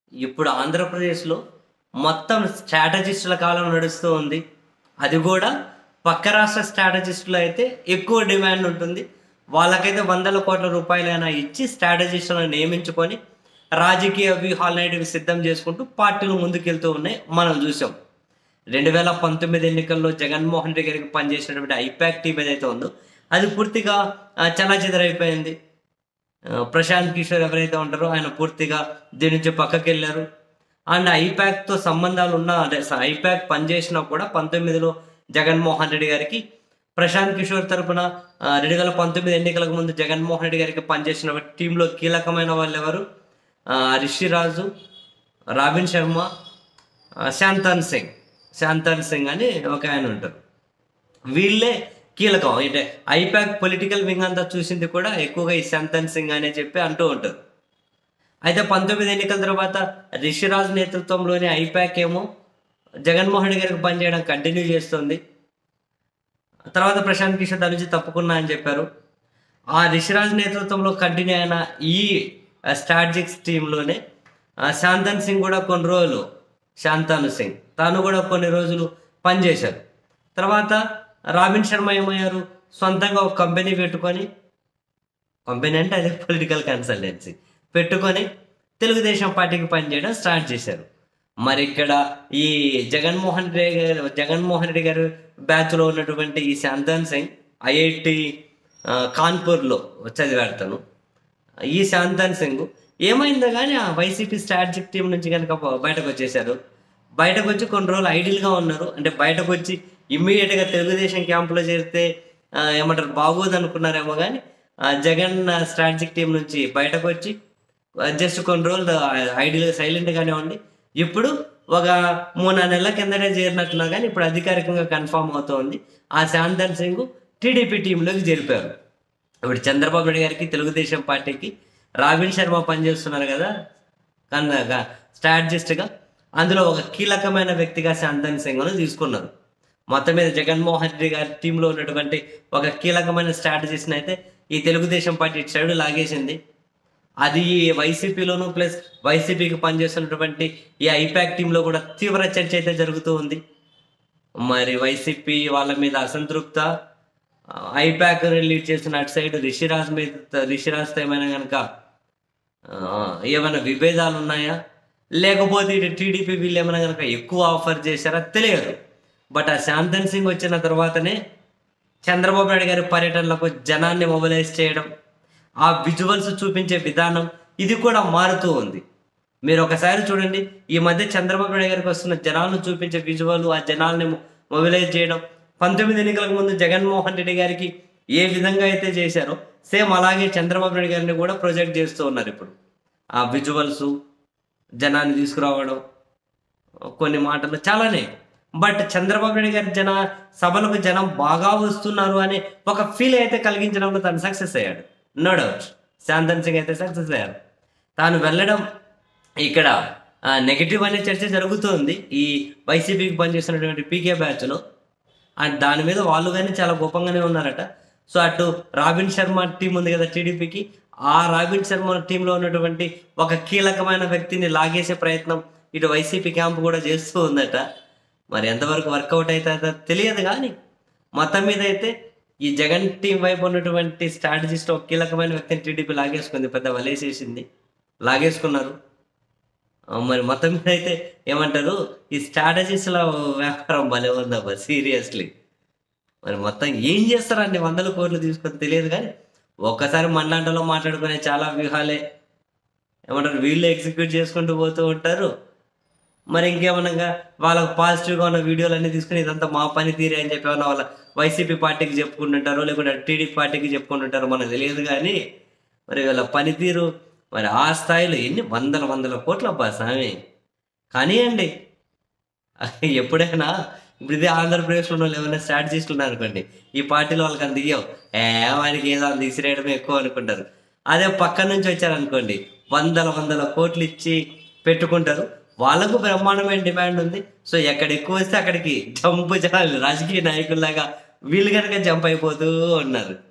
ఇప్పుడు ఆంధ్రప్రదేశ్లో మొత్తం స్ట్రాటజిస్టుల కాలం నడుస్తూ ఉంది అది కూడా పక్క రాష్ట్ర స్ట్రాటజిస్టులు అయితే ఎక్కువ డిమాండ్ ఉంటుంది వాళ్ళకైతే వందల కోట్ల రూపాయలైనా ఇచ్చి స్ట్రాటజిస్టులను నియమించుకొని రాజకీయ వ్యూహాలు అనేటివి సిద్ధం చేసుకుంటూ పార్టీలు ముందుకెళ్తూ ఉన్నాయి మనం చూసాం రెండు వేల పంతొమ్మిది ఎన్నికల్లో జగన్మోహన్ రెడ్డి గారికి పనిచేసినటువంటి ఐపాక్ టీం ఏదైతే ఉందో అది పూర్తిగా చలాచెదరైపోయింది ఆ, ప్రశాంత్ కిషోర్ ఎవరైతే ఉంటారో ఆయన పూర్తిగా దీని నుంచి పక్కకి వెళ్ళారు అండ్ ఐపాక్తో సంబంధాలు ఉన్న అదే స- ఐపాక్ పనిచేసినా కూడా పంతొమ్మిదిలో జగన్మోహన్ రెడ్డి గారికి ప్రశాంత్ కిషోర్ తరపున ఆ, రెండు వేల పంతొమ్మిది ఎన్నికలకు ముందు జగన్మోహన్ రెడ్డి గారికి పనిచేసిన టీంలో కీలకమైన వాళ్ళు ఎవరు ఆ, రిషిరాజు రాబిన్ శర్మ ఆ, శాంతన్ సింగ్ శాంతన్ సింగ్ అని ఒక ఆయన ఉంటారు వీళ్ళే కీలకం అంటే ఐపాక్ పొలిటికల్ వింగ్ అంతా చూసింది కూడా ఎక్కువగా ఈ శాంతన్ సింగ్ అనే చెప్పి అంటూ ఉంటారు అయితే పంతొమ్మిది ఎన్నికల తర్వాత రిషిరాజ్ నేతృత్వంలోని ఐపాక్ ఏమో జగన్మోహన్ రెడ్డి గారికి పనిచేయడం కంటిన్యూ చేస్తుంది తర్వాత ప్రశాంత్ కిషోర్ దాని నుంచి తప్పుకున్నా అని చెప్పారు ఆ రిషిరాజ్ నేతృత్వంలో కంటిన్యూ అయిన ఈ స్ట్రాటజిక్స్ టీంలోనే శాంతన్ సింగ్ కూడా కొన్ని రోజులు శాంతాను సింగ్ తాను కూడా కొన్ని రోజులు పనిచేశారు తర్వాత రాబిన్ శర్మ ఏమయ్యారు సొంతంగా ఒక కంపెనీ పెట్టుకొని కంపెనీ అంటే అదే పొలిటికల్ కన్సల్టెన్సీ పెట్టుకొని తెలుగుదేశం పార్టీకి పనిచేయడం స్టార్ట్ చేశారు మరి ఇక్కడ ఈ జగన్మోహన్ రెడ్డి గారు జగన్మోహన్ రెడ్డి గారు బ్యాచ్లో ఉన్నటువంటి ఈ శాంతన్ సింగ్ ఐఐటి కాన్పూర్లో చదివాడు తను ఈ శాంతన్ సింగ్ ఏమైందో కానీ ఆ వైసీపీ స్ట్రాటజిక్ టీం నుంచి కనుక బయటకు వచ్చేసారు బయటకు వచ్చి కొన్ని రోజులు ఐడియల్గా ఉన్నారు అంటే బయటకు వచ్చి ఇమ్మీడియట్గా తెలుగుదేశం క్యాంపులో చేరితే ఆ, ఏమంటారు బాగోదు అనుకున్నారేమో కానీ ఆ, జగన్ స్ట్రాటజిక్ టీం నుంచి బయటకు వచ్చి జస్ట్ కొన్ని రోజులు ఐడియల్గా సైలెంట్గానే ఉండి ఇప్పుడు ఒక మూడు నాలుగు నెలల కిందనే చేరినట్టున్నా కానీ ఇప్పుడు అధికారికంగా కన్ఫామ్ అవుతోంది ఆ శాంతన్ సింగ్ టీడీపీ టీంలోకి చేరిపారు ఇప్పుడు చంద్రబాబు నాయుడు గారికి తెలుగుదేశం పార్టీకి రాబిన్ శర్మ పనిచేస్తున్నారు కదా కన్నా స్ట్రాటజిస్ట్గా అందులో ఒక కీలకమైన వ్యక్తిగా శాంతన్ సింగ్ను తీసుకున్నారు మొత్తం మీద జగన్మోహన్ రెడ్డి గారి టీంలో ఉన్నటువంటి ఒక కీలకమైన స్ట్రాటజిస్ట్ని అయితే ఈ తెలుగుదేశం పార్టీ ఇటు సైడ్ లాగేసింది అది ఈ వైసీపీలోను ప్లస్ వైసీపీకి పనిచేస్తున్నటువంటి ఈ ఐపాక్ టీంలో కూడా తీవ్ర చర్చ అయితే జరుగుతూ ఉంది మరి వైసీపీ వాళ్ళ మీద అసంతృప్త ఐపాక్ లీడ్ చేస్తున్న అటు సైడ్ రిషిరాజ్ మీద రిషిరాజ్తో ఏమైనా కనుక ఏమైనా విభేదాలు ఉన్నాయా లేకపోతే ఇటు టీడీపీ వీళ్ళు ఏమైనా కనుక ఎక్కువ ఆఫర్ చేశారా తెలియదు బట్ ఆ శాంతన్ సింగ్ వచ్చిన తర్వాతనే చంద్రబాబు నాయుడు గారి పర్యటనలకు జనాన్ని మొబిలైజ్ చేయడం ఆ విజువల్స్ చూపించే విధానం ఇది కూడా మారుతూ ఉంది మీరు ఒకసారి చూడండి ఈ మధ్య చంద్రబాబు నాయుడు గారికి వస్తున్న జనాలను చూపించే విజువల్ ఆ జనాల్ని మొబిలైజ్ చేయడం పంతొమ్మిది ఎన్నికలకు ముందు జగన్మోహన్ రెడ్డి గారికి ఏ విధంగా అయితే చేశారో సేమ్ అలాగే చంద్రబాబు నాయుడు గారిని కూడా ప్రొజెక్ట్ చేస్తూ ఉన్నారు ఇప్పుడు ఆ విజువల్స్ జనాన్ని తీసుకురావడం కొన్ని మాటలు చాలానే బట్ చంద్రబాబు నాయుడు గారి జన సభలకు జనం బాగా వస్తున్నారు అనే ఒక ఫీల్ అయితే కలిగించడంలో తను సక్సెస్ అయ్యాడు నో డౌట్ శాంతన్ సింగ్ అయితే సక్సెస్ అయ్యారు తాను వెళ్ళడం ఇక్కడ నెగిటివ్ అనే చర్చ జరుగుతుంది ఈ వైసీపీకి పనిచేస్తున్నటువంటి పీకే బ్యాచ్లో అండ్ దాని మీద వాళ్ళు కానీ చాలా గొప్పగానే ఉన్నారట సో అటు రాబిన్ శర్మ టీం ఉంది కదా టీడీపీకి ఆ రాబిన్ శర్మ టీంలో ఉన్నటువంటి ఒక కీలకమైన వ్యక్తిని లాగేసే ప్రయత్నం ఇటు వైసీపీ క్యాంప్ కూడా చేస్తూ ఉందట మరి ఎంతవరకు వర్కౌట్ అవుతుందో తెలియదు కానీ మొత్తం మీద అయితే ఈ జగన్ టీం వైపు ఉన్నటువంటి స్ట్రాటజిస్ట్ ఒక కీలకమైన వ్యక్తిని టీడీపీ లాగేసుకుంది పెద్ద వలేసేసింది లాగేసుకున్నారు ఆ, మరి మొత్తం మీద అయితే ఏమంటారు ఈ స్ట్రాటజిస్ట్ల వ్యాపారం భలే ఉందబ్బా సీరియస్లీ మరి మొత్తం ఏం చేస్తారు అన్ని వందల కోట్లు తీసుకొని తెలియదు కానీ ఒక్కసారి మండాంటలో మాట్లాడుకునే చాలా వ్యూహాలే ఏమంటారు వీళ్ళు ఎగ్జిక్యూట్ చేసుకుంటూ పోతూ ఉంటారు మరి ఇంకేమనగా వాళ్ళకి పాజిటివ్గా ఉన్న వీడియోలు అన్ని తీసుకుని ఇదంతా మా పని తీరే అని చెప్పి ఏమన్నా వాళ్ళ వైసీపీ పార్టీకి చెప్పుకుంటుంటారో లేకుంటే టీడీపీ పార్టీకి చెప్పుకుంటుంటారో మనకు తెలియదు కానీ మరి వీళ్ళ పనితీరు మరి ఆ స్థాయిలో ఎన్ని వందల వందల కోట్ల అబ్బా స్వామి కానివ్వండి ఎప్పుడైనా ఇప్పుడు ఇదే ఆంధ్రప్రదేశ్లో ఉన్న వాళ్ళు ఏమైనా స్ట్రాటజిస్టులు ఉన్నారు అనుకోండి ఈ పార్టీలో వాళ్ళకి అంత ఇయ్యం ఏ వానికి ఏదో అంత ఇసిరేయడం ఎక్కువ అనుకుంటారు అదే పక్క నుంచి వచ్చారనుకోండి వందల వందల కోట్లు ఇచ్చి పెట్టుకుంటారు వాళ్ళకు బ్రహ్మాండమైన డిమాండ్ ఉంది సో ఎక్కడ ఎక్కువ వస్తే అక్కడికి జంపు చేయాలి రాజకీయ నాయకుల్లాగా వీళ్ళు కనుక జంప్ అయిపోతూ ఉన్నారు